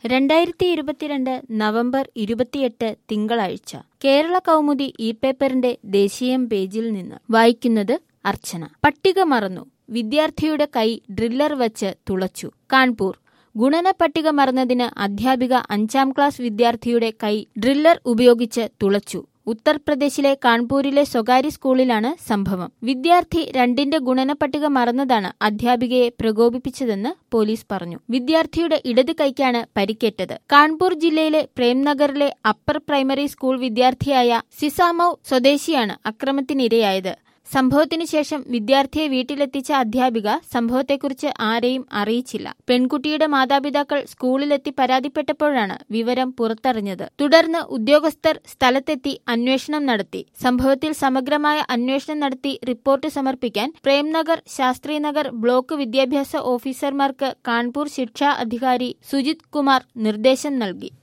രണ്ടായിരത്തി ഇരുപത്തിരണ്ട് നവംബർ ഇരുപത്തിയെട്ട് തിങ്കളാഴ്ച കേരള കൗമുദി ഇ പേപ്പറിന്റെ ദേശീയം പേജിൽ നിന്ന് വായിക്കുന്നത് അർച്ചന പട്ടിക മറന്നു വിദ്യാർത്ഥിയുടെ കൈ ഡ്രില്ലർ വച്ച് തുളച്ചു കാൺപൂർ ഗുണന പട്ടിക മറന്നതിന് അധ്യാപിക അഞ്ചാം ക്ലാസ് വിദ്യാർത്ഥിയുടെ കൈ ഡ്രില്ലർ ഉപയോഗിച്ച് തുളച്ചു ഉത്തർപ്രദേശിലെ കാൺപൂരിലെ സ്വകാര്യ സ്കൂളിലാണ് സംഭവം വിദ്യാർത്ഥി രണ്ടിന്റെ ഗുണന പട്ടിക മറന്നതാണ് അധ്യാപികയെ പ്രകോപിപ്പിച്ചതെന്ന് പോലീസ് പറഞ്ഞു വിദ്യാർത്ഥിയുടെ ഇടത് കൈക്കാണ് പരിക്കേറ്റത് കാൺപൂർ ജില്ലയിലെ പ്രേംനഗറിലെ അപ്പർ പ്രൈമറി സ്കൂൾ വിദ്യാർത്ഥിയായ സിസാമൌ സ്വദേശിയാണ് അക്രമത്തിനിരയായത് സംഭവത്തിനു ശേഷം വിദ്യാർത്ഥിയെ വീട്ടിലെത്തിച്ച അധ്യാപിക സംഭവത്തെക്കുറിച്ച് ആരെയും അറിയിച്ചില്ല പെൺകുട്ടിയുടെ മാതാപിതാക്കൾ സ്കൂളിലെത്തി പരാതിപ്പെട്ടപ്പോഴാണ് വിവരം പുറത്തറിഞ്ഞത് തുടർന്ന് ഉദ്യോഗസ്ഥർ സ്ഥലത്തെത്തി അന്വേഷണം നടത്തി സംഭവത്തിൽ സമഗ്രമായ അന്വേഷണം നടത്തി റിപ്പോർട്ട് സമർപ്പിക്കാൻ പ്രേംനഗർ ശാസ്ത്രിനഗർ ബ്ലോക്ക് വിദ്യാഭ്യാസ ഓഫീസർമാർക്ക് കാൺപൂർ ശിക്ഷാ അധികാരി സുജിത് കുമാർ നിർദ്ദേശം നൽകി